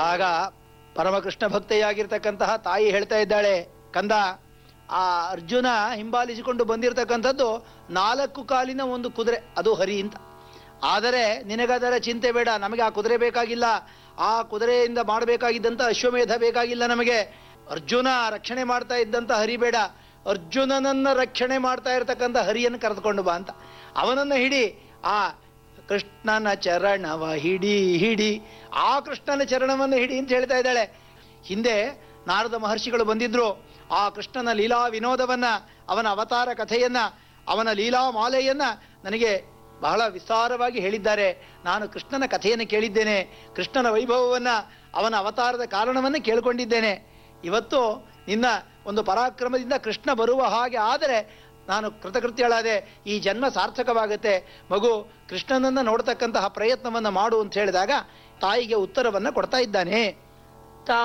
ಆಗ ಪರಮಕೃಷ್ಣ ಭಕ್ತೆಯಾಗಿರ್ತಕ್ಕಂತಹ ತಾಯಿ ಹೇಳ್ತಾ ಇದ್ದಾಳೆ ಕಂದ ಆ ಅರ್ಜುನ ಹಿಂಬಾಲಿಸಿಕೊಂಡು ಬಂದಿರತಕ್ಕಂಥದ್ದು ನಾಲ್ಕು ಕಾಲಿನ ಒಂದು ಕುದುರೆ ಅದು ಹರಿ ಅಂತ ಆದರೆ ನಿನಗದರ ಚಿಂತೆ ಬೇಡ ನಮಗೆ ಆ ಕುದುರೆ ಬೇಕಾಗಿಲ್ಲ ಆ ಕುದುರೆಯಿಂದ ಮಾಡಬೇಕಾಗಿದ್ದಂಥ ಅಶ್ವಮೇಧ ಬೇಕಾಗಿಲ್ಲ ನಮಗೆ ಅರ್ಜುನ ರಕ್ಷಣೆ ಮಾಡ್ತಾ ಇದ್ದಂಥ ಹರಿ ಬೇಡ ಅರ್ಜುನನನ್ನ ರಕ್ಷಣೆ ಮಾಡ್ತಾ ಇರತಕ್ಕಂಥ ಹರಿಯನ್ನು ಕರೆದುಕೊಂಡು ಬಾ ಅಂತ ಅವನನ್ನ ಹಿಡಿ ಆ ಕೃಷ್ಣನ ಚರಣವ ಹಿಡಿ ಹಿಡಿ ಆ ಕೃಷ್ಣನ ಚರಣವನ್ನು ಹಿಡಿ ಅಂತ ಹೇಳ್ತಾ ಇದ್ದಾಳೆ ಹಿಂದೆ ನಾರದ ಮಹರ್ಷಿಗಳು ಬಂದಿದ್ರು ಆ ಕೃಷ್ಣನ ಲೀಲಾ ವಿನೋದವನ್ನ ಅವನ ಅವತಾರ ಕಥೆಯನ್ನ ಅವನ ಲೀಲಾ ಮಾಲೆಯನ್ನ ನನಗೆ ಬಹಳ ವಿಸ್ತಾರವಾಗಿ ಹೇಳಿದ್ದಾರೆ ನಾನು ಕೃಷ್ಣನ ಕಥೆಯನ್ನು ಕೇಳಿದ್ದೇನೆ ಕೃಷ್ಣನ ವೈಭವವನ್ನ ಅವನ ಅವತಾರದ ಕಾರಣವನ್ನು ಕೇಳಿಕೊಂಡಿದ್ದೇನೆ ಇವತ್ತು ನಿನ್ನ ಒಂದು ಪರಾಕ್ರಮದಿಂದ ಕೃಷ್ಣ ಬರುವ ಹಾಗೆ ಆದರೆ ನಾನು ಕೃತಕೃತ್ಯಳಾದೆ ಈ ಜನ್ಮ ಸಾರ್ಥಕವಾಗುತ್ತೆ ಮಗು ಕೃಷ್ಣನನ್ನ ನೋಡ್ತಕ್ಕಂತಹ ಪ್ರಯತ್ನವನ್ನ ಮಾಡು ಅಂತ ಹೇಳಿದಾಗ ತಾಯಿಗೆ ಉತ್ತರವನ್ನ ಕೊಡ್ತಾ ಇದ್ದಾನೆ